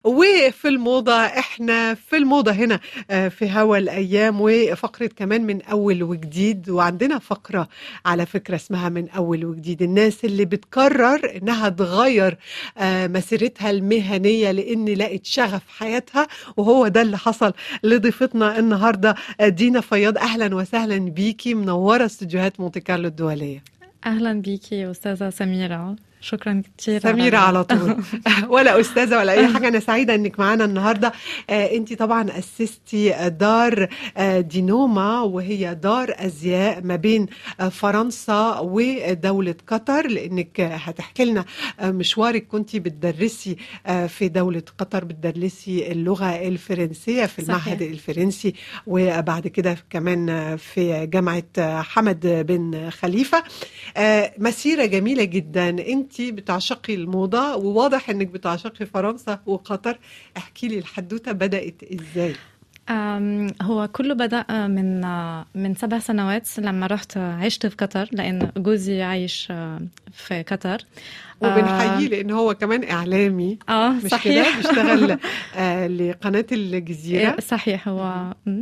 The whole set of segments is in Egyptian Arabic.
وفي الموضة احنا في الموضة هنا آه، في هوا الأيام وفقرة كمان من أول وجديد وعندنا فقرة على فكرة اسمها من أول وجديد الناس اللي بتقرر إنها تغير آه، مسيرتها المهنية لأن لقت شغف حياتها وهو ده اللي حصل لضيفتنا النهاردة آه، دينا فياض أهلا وسهلا بيكي منورة استديوهات مونتي كارلو الدولية اهلا بيكي استاذه سميره شكرا كثير سميرة على طول ولا أستاذة ولا أي حاجة أنا سعيدة أنك معانا النهاردة آه، أنت طبعا أسستي دار آه، دينوما وهي دار أزياء ما بين آه، فرنسا ودولة قطر لأنك هتحكي لنا آه، مشوارك كنت بتدرسي آه، في دولة قطر بتدرسي اللغة الفرنسية في صحيح. المعهد الفرنسي وبعد كده كمان آه، في جامعة آه، حمد بن خليفة آه، مسيرة جميلة جدا انت بتعشقي الموضة وواضح انك بتعشقي فرنسا وقطر احكي لي الحدوتة بدأت ازاي أم، هو كله بدأ من من سبع سنوات لما رحت عشت في قطر لأن جوزي عايش آه، في قطر وبنحييه لان هو كمان اعلامي اه مش كده صحيح بيشتغل آه، لقناة الجزيرة إيه، صحيح هو مم.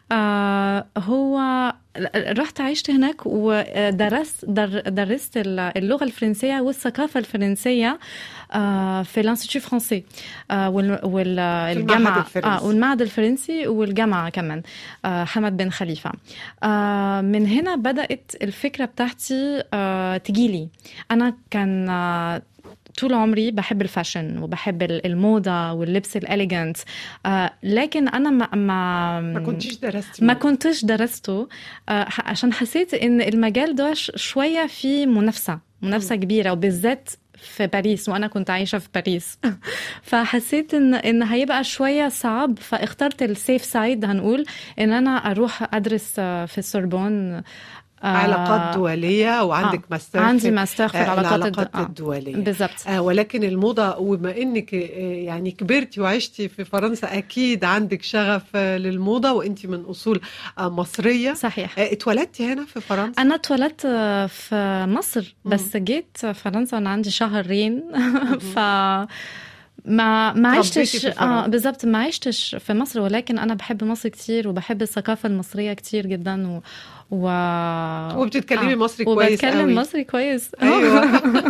آه هو رحت عشت هناك ودرست در درست اللغة الفرنسية والثقافة الفرنسية آه في الانستيتيو فرنسي آه وال- والجامعة الفرنسي. آه والمعهد الفرنسي والجامعة كمان آه حمد بن خليفة آه من هنا بدأت الفكرة بتاعتي آه تجيلي أنا كان آه طول عمري بحب الفاشن وبحب ال- الموضة واللبس الاليجنت آه لكن أنا ما ما, ما كنتيش درستي ما موضة. كنتش درسته آه ح- عشان حسيت إن المجال ده ش- شوية فيه منافسة منافسة كبيرة وبالذات في باريس وانا كنت عايشه في باريس فحسيت ان ان هيبقى شويه صعب فاخترت السيف سايد هنقول ان انا اروح ادرس آه، في السوربون آه، علاقات دولية وعندك آه، ماستر عندي في ماستر في آه، العلاقات الد- العلاقات آه، الدولية بالظبط آه ولكن الموضة وبما انك آه، يعني كبرتي وعشتي في فرنسا اكيد عندك شغف آه، للموضة وانت من اصول آه، مصرية صحيح آه، اتولدتي هنا في فرنسا انا اتولدت آه، في مصر بس جيت فرنسا وانا عندي شهرين ف ما ما تربيتي عشتش في اه فرنسا. بالظبط ما عشتش في مصر ولكن انا بحب مصر كتير وبحب الثقافه المصريه كتير جدا و, و... وبتتكلمي آه، مصري كويس وبتكلم قوي. مصري كويس ايوه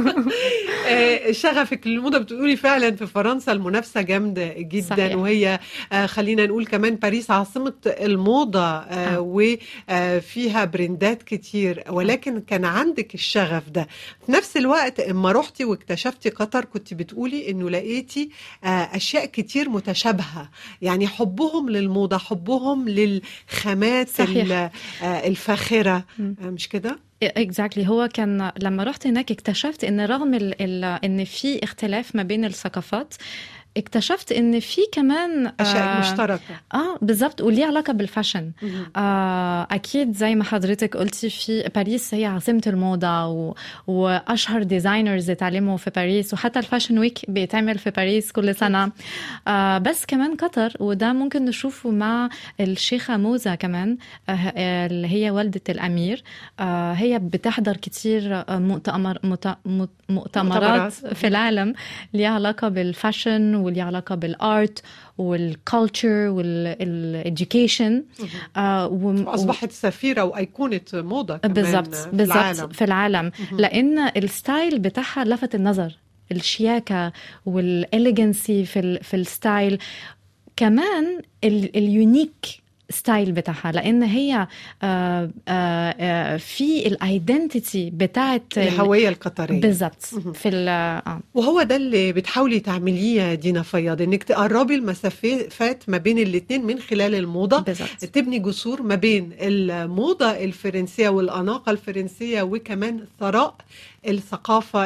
آه، شغفك للموضه بتقولي فعلا في فرنسا المنافسه جامده جدا صحيح. وهي آه، خلينا نقول كمان باريس عاصمه الموضه آه، آه. وفيها برندات كتير ولكن كان عندك الشغف ده في نفس الوقت اما رحتي واكتشفتي قطر كنت بتقولي انه لقيتي آه، اشياء كتير متشابهه يعني حبهم للموضه حبهم للخامات صحيح. ال- آه، الفاخره مم. آه، مش كده اكزاكتلي هو كان لما رحت هناك اكتشفت ان رغم ال ال ان في اختلاف ما بين الثقافات اكتشفت ان في كمان اشياء آه، مشتركه اه بالظبط وليه علاقه بالفاشن مهم. آه اكيد زي ما حضرتك قلتي في باريس هي عاصمه الموضه و... واشهر ديزاينرز اتعلموا في باريس وحتى الفاشن ويك بيتعمل في باريس كل سنه آه بس كمان قطر وده ممكن نشوفه مع الشيخه موزه كمان آه آه، اللي هي والده الامير آه هي بتحضر كتير آه، مؤتمر مت- مؤتمرات مؤتمرات. في العالم ليها علاقه بالفاشن وليها علاقه بالارت والكالتشر والeducation آه و- اصبحت سفيره وايقونه موضه كمان بالظبط في بالظبط العالم في العالم مهم. لان الستايل بتاعها لفت النظر الشياكه والاليجنسي في ال في الستايل كمان ال- اليونيك ستايل بتاعها لان هي آه، آه، آه، في الايدنتيتي بتاعت ال- الهويه القطريه بالظبط مهم. في ال- اه وهو ده اللي بتحاولي تعمليه يا دينا فياض انك تقربي المسافات ما بين الاتنين من خلال الموضه بالظبط تبني جسور ما بين الموضة الفرنسية والأناقة الفرنسية وكمان ثراء الثقافة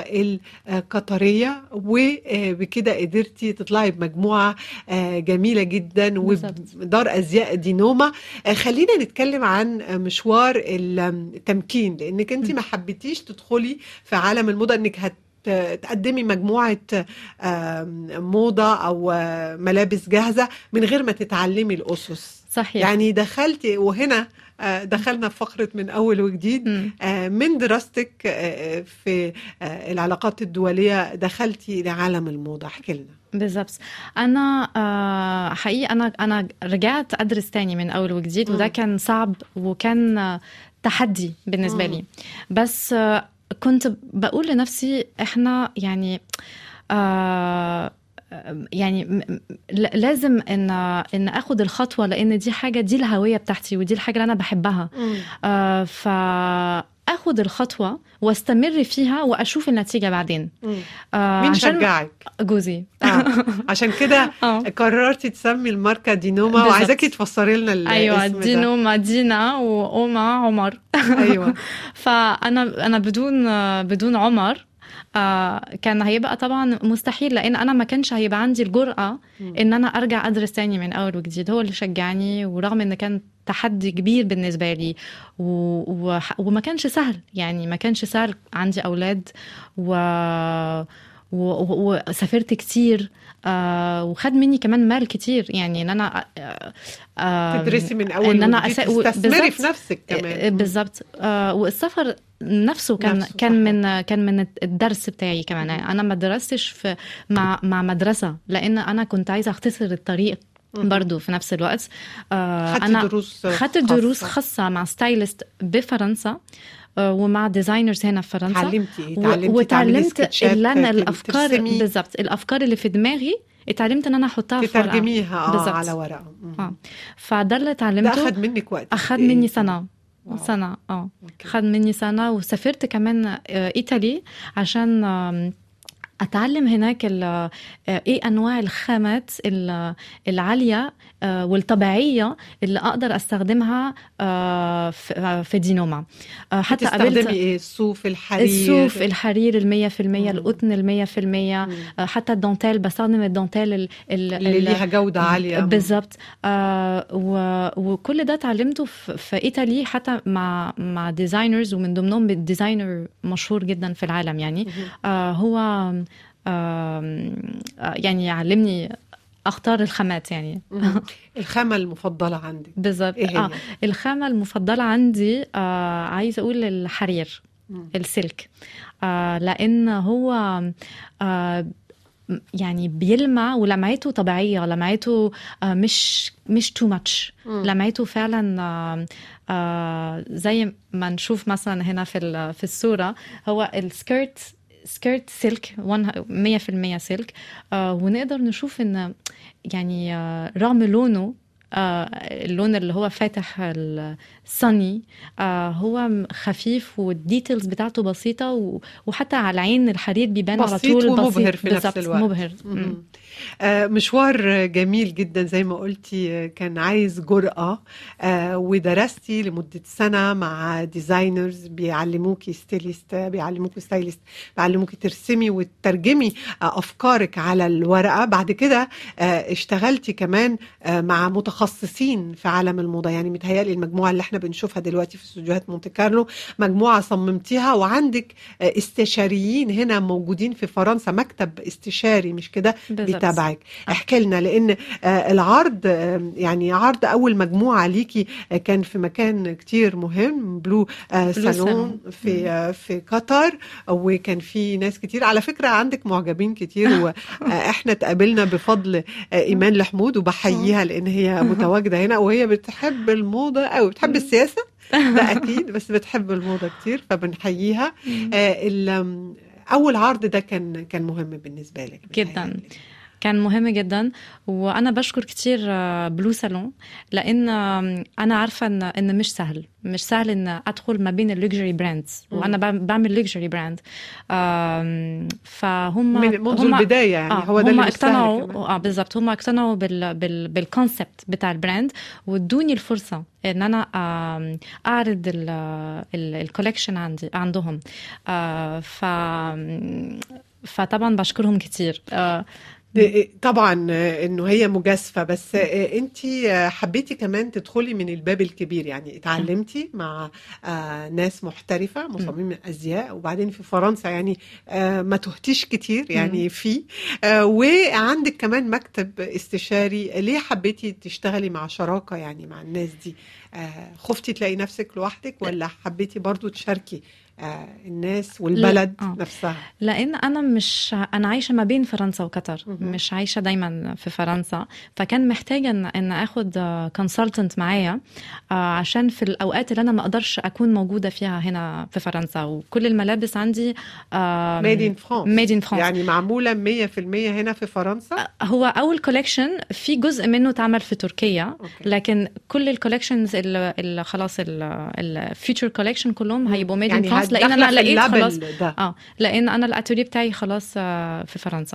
القطرية وبكده قدرتي تطلعي بمجموعة آه، جميلة جدا بالظبط. ودار أزياء دينوما آه، خلينا نتكلم عن مشوار التمكين لأنك أنت ما حبيتيش تدخلي في عالم الموضة أنك هت تقدمي مجموعة آم، موضة أو آه، ملابس جاهزة من غير ما تتعلمي الأسس صحيح يعني دخلتي وهنا آه، دخلنا في فقرة من أول وجديد مم. آه، من دراستك آه، في آه، العلاقات الدولية دخلتي لعالم الموضة احكي لنا بالضبط انا آه، حقيقي انا انا رجعت ادرس تاني من اول وجديد وده مم. كان صعب وكان آه، تحدي بالنسبه مم. لي بس آه، كنت بقول لنفسي احنا يعني آه، يعني م- م- ل- لازم ان ان اخد الخطوه لان دي حاجه دي الهويه بتاعتي ودي الحاجه اللي انا بحبها آه، فاخد الخطوه واستمر فيها واشوف النتيجه بعدين مم. آه، مين عشان شجعك؟ جوزي آه. عشان كده اه قررتي تسمي الماركة دينوما بالظبط. وعايزاكي تفسري لنا الاسم ايوه ده. دينو دينا واوما عمر ايوه فانا انا بدون بدون عمر آه، كان هيبقى طبعا مستحيل لان انا ما كانش هيبقى عندي الجرأة مم. ان انا ارجع ادرس تاني من اول وجديد هو اللي شجعني ورغم ان كان تحدي كبير بالنسبة لي و... و... وما كانش سهل يعني ما كانش سهل عندي أولاد و... و... و... وسافرت كتير آه وخد مني كمان مال كتير يعني ان انا آه آه تدرسي من اول إن أنا وجديد أسا- و- تستثمري بالظبط. في نفسك كمان بالظبط آه والسفر نفسه كان نفسه، كان صح. من كان من الدرس بتاعي كمان مم. انا ما درستش في مع مع مدرسه لان انا كنت عايزه اختصر الطريق مم. برضو في نفس الوقت آه خدتي انا دروس خدت دروس خاصه مع ستايلست بفرنسا آه، ومع ديزاينرز هنا في فرنسا تعلمتي ايه؟ و- تعلمتي تعملي وتعلمت سكتشات، اللي انا تر- الافكار ترسمي، بالظبط الافكار اللي في دماغي اتعلمت ان انا احطها في ورقه تترجميها اه بالظبط. على ورقة مم. آه. فده اللي ده اتعلمته اخد منك وقت اخد قد إيه؟ مني سنه واو. سنه اه أوكي. خد مني سنة وسافرت كمان آه، إيطالي عشان آم، أتعلم هناك ال- آه، إيه أنواع الخامات ال- العالية آه، والطبيعية اللي أقدر أستخدمها آه، في آه، في دينوما آه، حتى بتستخدمي قابلت ايه الصوف الحرير الصوف الحرير المية في المية مم. القطن المية في المية مم. آه، حتى الدانتيل بستخدم الدانتيل ال- ال- اللي ال- ليها جودة عالية بالظبط آه و... وكل ده اتعلمته في, في ايطالي حتى مع مع ديزاينرز ومن ضمنهم ديزاينر مشهور جدا في العالم يعني مهم. آه هو آه آه، يعني علمني اختار الخامات يعني مهم. الخامة المفضلة عندك بالظبط ايه هي؟ آه الخامه المفضله عندي آه عايزه اقول الحرير مم. السلك آه لان هو آه يعني بيلمع ولمعته طبيعيه لمعته آه مش مش تو ماتش مم. لمعته فعلا آه آه زي ما نشوف مثلا هنا في ال- في الصوره هو السكيرت سكيرت سلك 100% سلك آه ونقدر نشوف ان يعني آه رغم لونه آه اللون اللي هو فاتح الصني آه هو م- خفيف والديتيلز بتاعته بسيطة و- وحتى على العين الحرير بيبان على بسيط طول ومبهر بسيط في نفس بالظبط، الوقت. مبهر مم. مم. آه، مشوار جميل جدا زي ما قلتي آه، كان عايز جرأة آه، ودرستي لمدة سنة مع ديزاينرز بيعلموكي ستيليست بيعلموكي ستايلست بيعلموكي ترسمي وتترجمي آه، أفكارك على الورقة بعد كده آه، اشتغلتي كمان آه، مع متخصصين في عالم الموضة يعني متهيألي المجموعة اللي احنا بنشوفها دلوقتي في استوديوهات مونte كارلو مجموعة صممتيها وعندك آه، استشاريين هنا موجودين في فرنسا مكتب استشاري مش كده بالظبط. بيتابعك احكي لنا لان آه، العرض آه، يعني عرض اول مجموعه ليكي آه، كان في مكان كتير مهم بلو آه، بلو سالون سالون. في آه، في قطر وكان في ناس كتير على فكره عندك معجبين كتير واحنا اتقابلنا بفضل آه، ايمان لحمود وبحييها لان هي متواجده هنا وهي بتحب الموضه قوي بتحب السياسه ده اكيد بس بتحب الموضه كتير فبنحييها آه، ال- اول عرض ده كان كان مهم بالنسبه لك جداً. بتهيألي. كان مهم جدا وانا بشكر كتير آه، بلو سالون لان آم، انا عارفه ان ان مش سهل مش سهل ان ادخل ما بين اللوكسجري براندز مم. وانا بعم- بعمل لوكسجري براند فهم من منذ هم البدايه يعني آه هو ده هم اللي مش سهل اقتنعوا كمان. اه بالظبط هم اقتنعوا بال بال بالكونسبت بتاع البراند وادوني الفرصه ان انا آم، اعرض الكولكشن عندي عندهم آه ف فطبعا بشكرهم كتير آه ده- طبعا آه، انه هي مجازفه بس انت حبيتي كمان تدخلي من الباب الكبير يعني اتعلمتي مع آه، ناس محترفه مصممين ازياء وبعدين في فرنسا يعني آه، ما تهتيش كتير يعني في آه، وعندك كمان مكتب استشاري ليه حبيتي تشتغلي مع شراكه يعني مع الناس دي آه، خفتي تلاقي نفسك لوحدك ولا حبيتي برضو تشاركي آه، الناس والبلد آه. نفسها لان انا مش انا عايشه ما بين فرنسا وقطر مهم. مش عايشه دايما في فرنسا فكان محتاجه ان ان اخد كونسلتنت معايا آه، عشان في الاوقات اللي انا ما اقدرش اكون موجوده فيها هنا في فرنسا وكل الملابس عندي ميد ان فرانس ميد ان فرانس يعني معموله 100% هنا في فرنسا هو اول كولكشن في جزء منه اتعمل في تركيا أوكي. لكن كل الكولكشنز اللي خلاص الفيوتشر كولكشن كلهم هيبقوا ميد ان يعني فرانس لان هتدخل انا في لقيت اللابل خلاص ده اه لان انا الاتوليه بتاعي خلاص آه، في فرنسا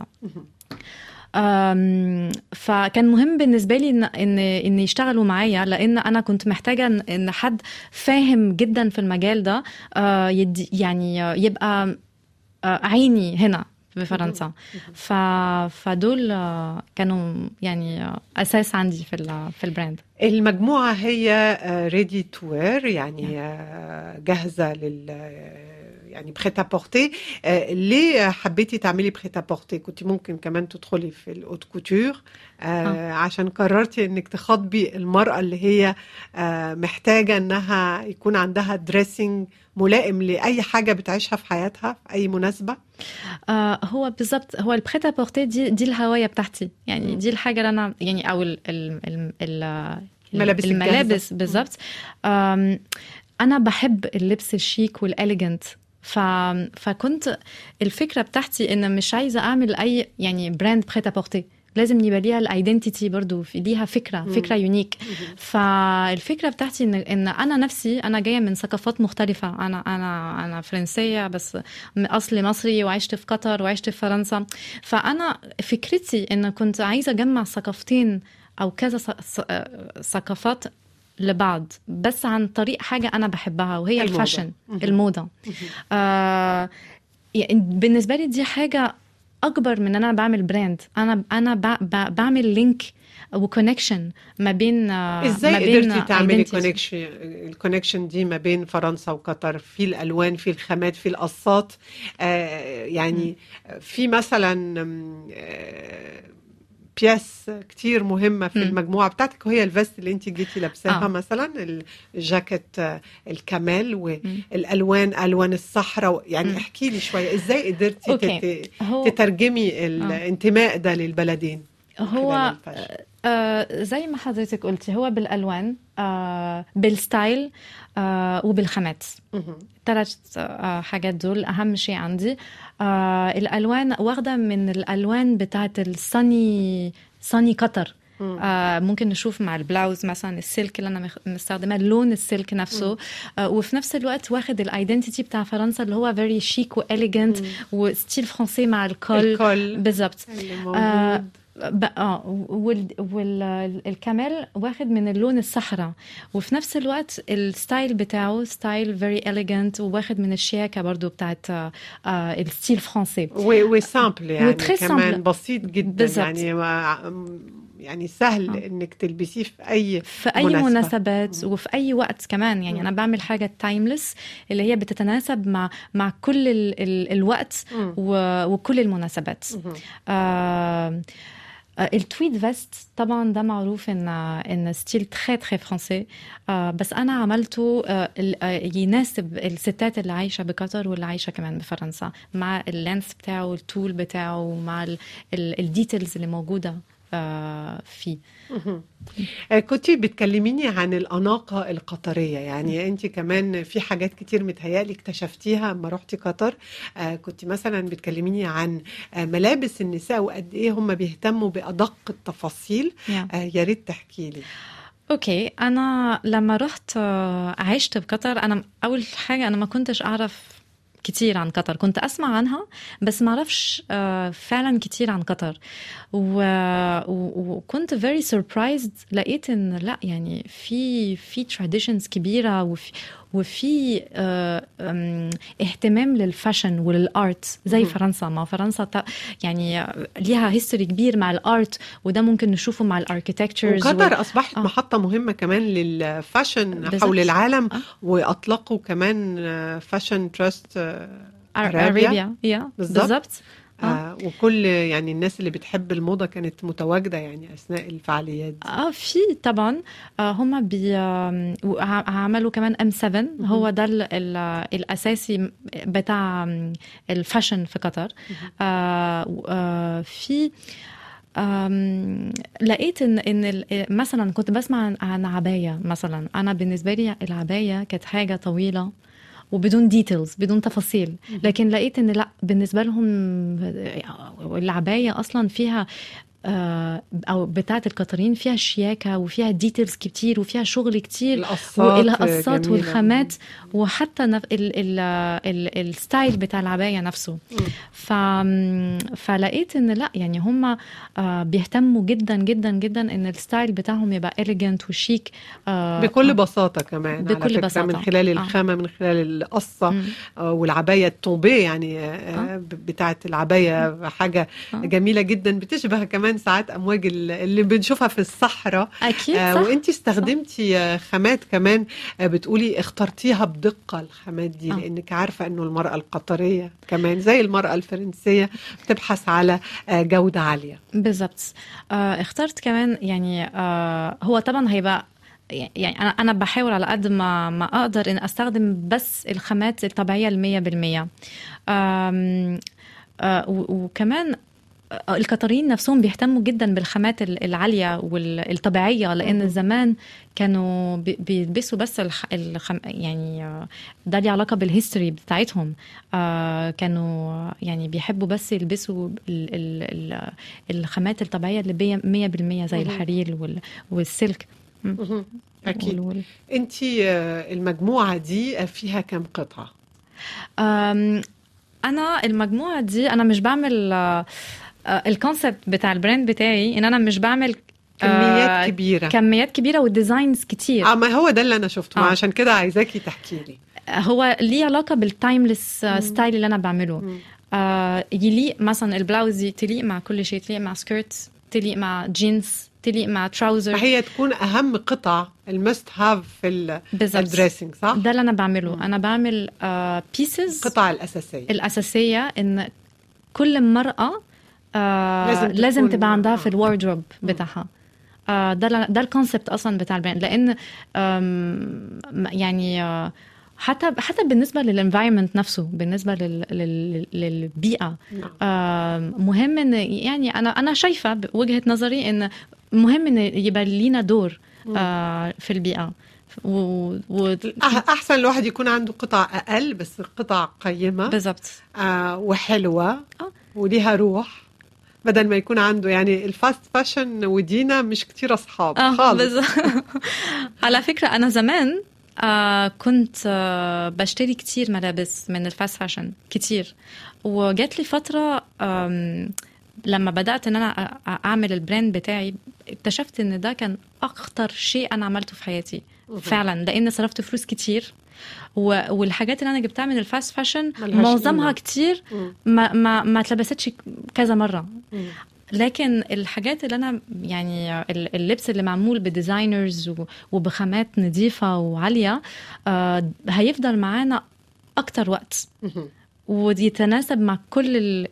أم، فكان مهم بالنسبه لي ان ان ان يشتغلوا معايا لان انا كنت محتاجه ان إن حد فاهم جدا في المجال ده آه، يدي يعني آه، يبقى آه، عيني هنا في فرنسا ف فدول آه، كانوا يعني آه، اساس عندي في ال- في البراند المجموعه هي ريدي تو وير يعني آه، جاهزه لل يعني بخيتا بورتي ليه حبيتي تعملي بخيتا بورتي كنت ممكن كمان تدخلي في الاوت كوتور آه. عشان قررتي انك تخاطبي المرأة اللي هي آه، محتاجة انها يكون عندها دريسنج ملائم لأي حاجة بتعيشها في حياتها في أي مناسبة آه، هو بالظبط هو البريت بورتي دي دي الهوايه بتاعتي يعني مم. دي الحاجه اللي انا يعني او ال ال ال ال الملابس الجاهزة. الملابس بالظبط آم، انا بحب اللبس الشيك والاليجنت ف... فكنت الفكره بتاعتي ان مش عايزه اعمل اي يعني براند بريت بورتي لازم يبقى ليها الايدنتيتي برضو في ليها فكره مم. فكره يونيك فالفكره بتاعتي ان ان انا نفسي انا جايه من ثقافات مختلفه انا انا انا فرنسيه بس م- اصلي مصري وعشت في قطر وعشت في فرنسا فانا فكرتي ان كنت عايزه اجمع ثقافتين او كذا ث- ث- آه، ثقافات لبعض بس عن طريق حاجه انا بحبها وهي الموضة. الفاشن مهم. الموضه آه يعني بالنسبه لي دي حاجه اكبر من ان انا بعمل براند انا انا ب- ب- بعمل لينك وكونكشن ما بين آه، ما ازاي بين قدرتي تعملي identity. كونكشن الكونكشن دي ما بين فرنسا وقطر في الالوان في الخامات في القصات آه يعني في مثلا آم، آه بياس كتير مهمة في مم. المجموعة بتاعتك وهي الفيست اللي انت جيتي لابساها آه. مثلا الجاكيت آه، الكمال مم. والالوان الوان الصحراء يعني مم. احكي لي شوية ازاي قدرتي أوكي. تت- هو تترجمي الانتماء ده للبلدين من هو خلال الفاشن؟ آه زي ما حضرتك قلتي هو بالالوان آه بالستايل آه وبالخامات مهم. ثلاث آه حاجات دول اهم شيء عندي آه الالوان واخده من الالوان بتاعت الصني صني قطر مم. آه ممكن نشوف مع البلاوز مثلا السلك اللي انا مخ- مستخدماه لون السلك نفسه آه وفي نفس الوقت واخد الايدنتيتي بتاع فرنسا اللي هو فيري شيك واليجنت وستيل فرنسي مع الكول الكل بالظبط اللي آه، موجود ب- اه والكمال واخد من اللون الصحراء وفي نفس الوقت الستايل بتاعه ستايل فيري اليجنت وواخد من الشياكه برضو بتاعت آه، آه، الستيل فرنسي و- وسامبل يعني وتري كمان سامبل. بسيط جدا بالظبط. يعني ما يعني سهل آه. انك تلبسيه في اي في اي مناسبة. مناسبات وفي اي وقت كمان يعني انا بعمل حاجه تايمليس اللي هي بتتناسب مع مع كل ال ال الوقت مم. و- وكل المناسبات مهم. آه آه، التويد فيست طبعا ده معروف ان ان ستيل تري تري فرنسي آه بس انا عملته آه ال- آه، يناسب الستات اللي عايشه بقطر واللي عايشه كمان بفرنسا مع اللانس بتاعه التول بتاعه مع ال- ال- الديتيلز اللي موجوده آه فيه مهم. آه، كنتي بتكلميني عن الأناقة القطرية يعني أنت كمان في حاجات كتير متهيألي اكتشفتيها لما رحتي قطر آه، كنت مثلا بتكلميني عن آه، ملابس النساء وقد إيه هم بيهتموا بأدق التفاصيل yeah. آه، يا ريت تحكي لي اوكي انا لما رحت آه، عشت بقطر انا اول حاجه انا ما كنتش اعرف كتير عن قطر كنت اسمع عنها بس ما اعرفش آه، فعلا كتير عن قطر و... و... وكنت very surprised لقيت ان لا يعني في في traditions كبيره وفي وفي آه، أم، اهتمام للفاشن وللارت زي مهم. فرنسا ما فرنسا تا- يعني ليها هيستوري كبير مع الارت وده ممكن نشوفه مع الاركيتكتشرز وقطر اصبحت آه. محطه مهمه كمان للفاشن بالظبط. حول العالم آه. واطلقوا كمان فاشن تراست ارابيا يا بالظبط. بالظبط آه. آه وكل يعني الناس اللي بتحب الموضه كانت متواجده يعني اثناء الفعاليات دي اه في طبعا آه هم بي آم، وع- عملوا كمان ام 7 هو ده ال ال الاساسي بتاع آم، الفاشن في قطر آه و- آه في آم، لقيت ان ان ال- مثلا كنت بسمع عن- عن عبايه مثلا انا بالنسبه لي العبايه كانت حاجه طويله وبدون ديتيلز بدون تفاصيل لكن لقيت ان لا بالنسبه لهم العبايه اصلا فيها آه، او بتاعه القطرين فيها شياكه وفيها ديتيلز كتير وفيها شغل كتير القصات والقصات جميلة. والخامات وحتى نف... ال... ال... ال... الستايل بتاع العبايه نفسه ف... فلقيت ان لا يعني هم بيهتموا جدا جدا جدا ان الستايل بتاعهم يبقى اليجنت وشيك آه، بكل آه، بساطه كمان بكل على فكرة بساطة. من خلال آه. الخامه من خلال القصه مم. آه، والعبايه الطوبيه يعني آه، بتاعه العبايه حاجه آه. جميله جدا بتشبه كمان ساعات امواج ال- اللي بنشوفها في الصحراء اكيد آه صح وانت استخدمتي آه، خامات كمان آه بتقولي اخترتيها بدقه الخامات دي آه. لانك عارفه انه المراه القطريه كمان زي المراه الفرنسيه بتبحث على آه جوده عاليه بالظبط آه اخترت كمان يعني آه هو طبعا هيبقى يعني انا انا بحاول على قد ما ما اقدر ان استخدم بس الخامات الطبيعيه المية بالمية آم، آه و- وكمان آه، القطريين نفسهم بيهتموا جدا بالخامات ال- العاليه والطبيعيه لان مهم. زمان كانوا بي- بيلبسوا بس الخ... الخم... يعني آه، ده ليه علاقه بالهيستوري بتاعتهم آه كانوا يعني بيحبوا بس يلبسوا ال... ال... ال... الخامات الطبيعيه اللي بي... 100% زي مهم. الحرير وال... والسلك اكيد وال... انت آه المجموعه دي آه، فيها كم قطعه أم، انا المجموعه دي انا مش بعمل آه، آه، الكونسبت بتاع البراند بتاعي ان انا مش بعمل كميات آه، كبيره كميات كبيره وديزاينز كتير اه ما هو ده اللي انا شفته آه. ما عشان كده عايزاكي تحكي لي هو ليه علاقه بالتايمليس مم. ستايل اللي انا بعمله مم. آه يليق مثلا البلاوز دي تليق مع كل شيء تليق مع سكيرت تليق مع جينز تليق مع ما تراوزر هي تكون اهم قطع المست هاف في ال- بالظبط الدريسنج صح ده اللي انا بعمله مم. انا بعمل بيسز القطع الاساسيه الاساسيه ان كل مرأة آه لازم لازم, لازم تكون- تبقى عندها آه. في الواردروب بتاعها آه ده ل- ده الكونسبت اصلا بتاع البراند لان آم، يعني آه حتى حتى بالنسبه للانفايرمنت نفسه بالنسبه لل لل للبيئه نعم. آم، مهم ان يعني انا انا شايفه بوجهه نظري ان مهم ان يبقى لينا دور آه في البيئه و, و... أح- احسن الواحد يكون عنده قطع اقل بس قطع قيمه بالظبط آه وحلوه آه. وليها روح بدل ما يكون عنده يعني الفاست فاشن ودينا مش كتير اصحاب اه خالص بالظبط على فكرة أنا زمان آه كنت آه بشتري كتير ملابس من الفاست فاشن كتير وجات لي فترة آم، لما بدأت إن أنا أ- أ- أعمل البراند بتاعي اكتشفت إن ده كان أخطر شيء أنا عملته في حياتي فعلا لأن صرفت فلوس كتير و- والحاجات اللي أنا جبتها من الفاست فاشن ملهاش معظمها قيمة. كتير مم. ما ما ما اتلبستش كذا مرة مم. لكن الحاجات اللي انا يعني ال- اللبس اللي معمول بديزاينرز و- وبخامات نظيفه وعاليه آه، هيفضل معانا اكتر وقت مهم. ويتناسب مع كل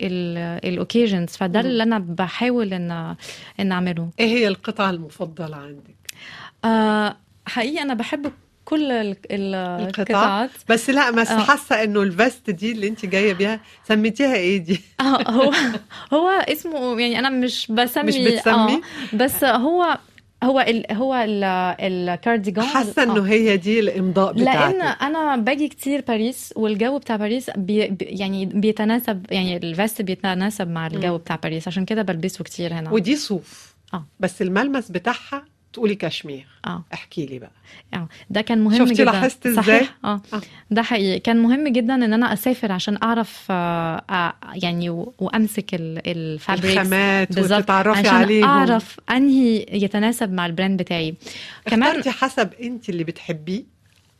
الاوكيجنز فده مم. اللي انا بحاول ان ان اعمله ايه هي القطعه المفضله عندك آه، حقيقي انا بحب كل ال- ال- القطع؟ القطاعات بس لا بس آه. حاسه انه الفيست دي اللي انت جايه بيها سميتيها ايه دي آه، هو هو اسمه يعني انا مش بسمي مش بتسمي آه، بس هو هو ال هو ال الكارديجان حاسه آه. انه هي دي الامضاء لان بتاعتك انا باجي كتير باريس والجو بتاع باريس بي بي- يعني بيتناسب يعني الفيست بيتناسب مع الجو مم. بتاع باريس عشان كده بلبسه كتير هنا ودي صوف آه. بس الملمس بتاعها تقولي كاشمير اه احكي لي بقى اه ده كان مهم شفتي جدا لاحظت إزاي؟ صحيح اه آه. ده حقيقي كان مهم جدا ان انا اسافر عشان اعرف آه آه يعني و- وامسك الفابريكس الخامات بالظبط وتتعرفي عشان عليهم اعرف انهي يتناسب مع البراند بتاعي كمان اخترتي حسب انت اللي بتحبيه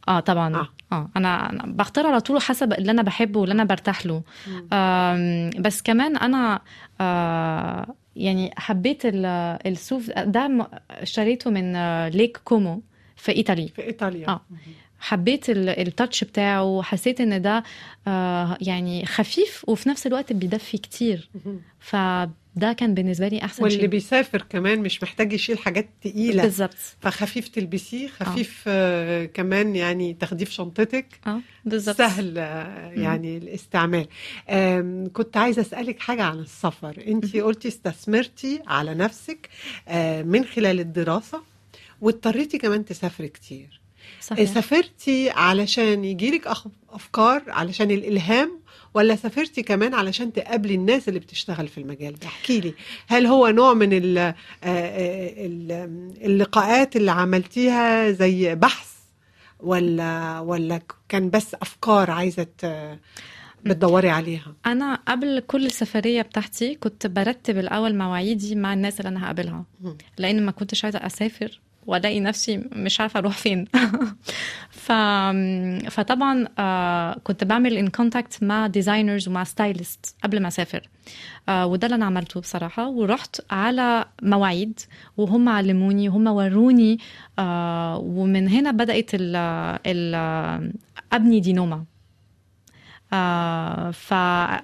اه طبعا آه. اه, آه. انا أنا بختار على طول حسب اللي انا بحبه واللي انا برتاح له مم. آم، بس كمان انا آه، يعني حبيت ال- الصوف ده م- اشتريته من آه، ليك كومو في ايطالي في ايطاليا آه. حبيت ال- التاتش بتاعه حسيت ان ده آه، يعني خفيف وفي نفس الوقت بيدفي كتير مم. فده كان بالنسبه لي احسن واللي شيء بيسافر كمان مش محتاج يشيل حاجات تقيلة بالظبط فخفيف تلبسيه خفيف آه. كمان يعني تاخديه في شنطتك اه بالظبط سهل آه، يعني الاستعمال آم، كنت عايزة أسألك حاجة عن السفر انت قلتي استثمرتي على نفسك آه، من خلال الدراسة واضطريتي كمان تسافري كتير صحيح سافرتي علشان يجيلك أخ- أفكار علشان الإلهام ولا سافرتي كمان علشان تقابلي الناس اللي بتشتغل في المجال ده احكي لي هل هو نوع من ال- آه، آه، ال- اللقاءات اللي عملتيها زي بحث ولا ولا كان بس افكار عايزه ت- بتدوري عليها انا قبل كل سفريه بتاعتي كنت برتب الاول مواعيدي مع الناس اللي انا هقابلها مم. لان ما كنتش عايزه اسافر والاقي نفسي مش عارفه اروح فين ف فطبعا آه كنت بعمل ان كونتاكت مع ديزاينرز ومع ستايلست قبل ما اسافر آه وده اللي انا عملته بصراحه ورحت على مواعيد وهم علموني وهم وروني آه ومن هنا بدات ال ال ابني دينوما آه ف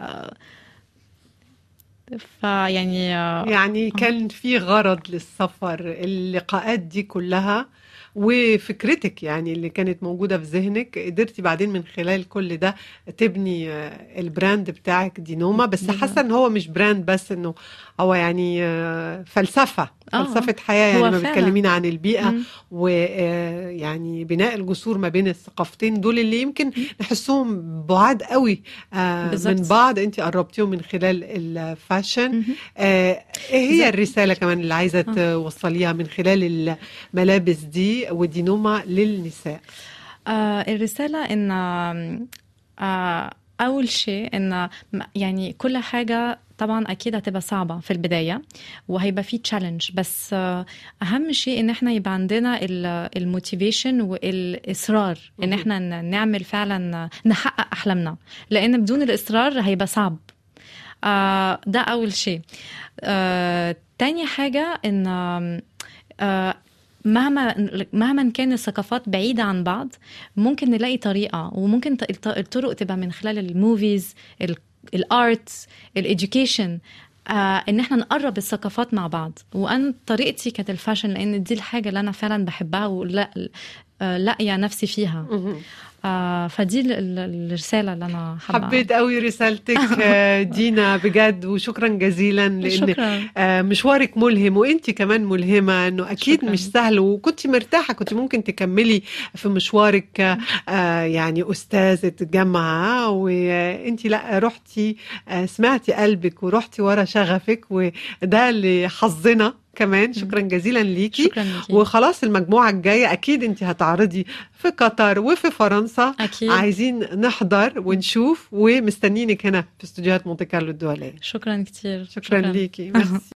فيعني آه يعني كان في غرض للسفر اللقاءات دي كلها وفكرتك يعني اللي كانت موجودة في ذهنك قدرتي بعدين من خلال كل ده تبني آه، البراند بتاعك دينوما بس بالظبط. حاسة ان هو مش براند بس انه هو يعني آه، فلسفة آه. فلسفة حياة هو يعني ما فعلا. بتكلمينا عن البيئة مم. ويعني بناء الجسور ما بين الثقافتين دول اللي يمكن نحسهم بعاد قوي آه، بالظبط. من بعض انت قربتيهم من خلال الفاشن مهم. آه، ايه هي زي- الرسالة كمان اللي عايزة توصليها من خلال الملابس دي ودينوما للنساء آه الرسالة إن آه أول شيء إن م- يعني كل حاجة طبعا أكيد هتبقى صعبة في البداية وهيبقى في تشالنج بس آه أهم شيء إن إحنا يبقى عندنا الموتيفيشن والإصرار إن مهم. إحنا ن- نعمل فعلا نحقق أحلامنا لأن بدون الإصرار هيبقى صعب آه ده أول شيء آه تاني حاجة إن آه مهما مهما كان الثقافات بعيدة عن بعض ممكن نلاقي طريقة وممكن ت- الط- الطرق تبقى من خلال الموفيز الارت الاديوكيشن آه ان احنا نقرب الثقافات مع بعض وانا طريقتي كانت الفاشن لان دي الحاجه اللي انا فعلا بحبها ولا آه لاقيه نفسي فيها مهم. آه فدي ال- ال- الرساله اللي انا حابه حبيت قوي رسالتك آه، دينا بجد وشكرا جزيلا لان شكرا آه، مشوارك ملهم وانت كمان ملهمه انه اكيد شكراً. مش سهل وكنت مرتاحه كنت ممكن تكملي في مشوارك آه، يعني استاذه جامعه وانت لا رحتي آه، سمعتي قلبك ورحتي ورا شغفك وده اللي حظنا كمان شكرا جزيلا ليكي شكرا ليكي وخلاص المجموعه الجايه اكيد انت هتعرضي في قطر وفي فرنسا اكيد عايزين نحضر ونشوف ومستنينك هنا في استوديوهات مونte كارلو الدوليه شكرا كتير شكرا, شكرا. ليكي ميرسي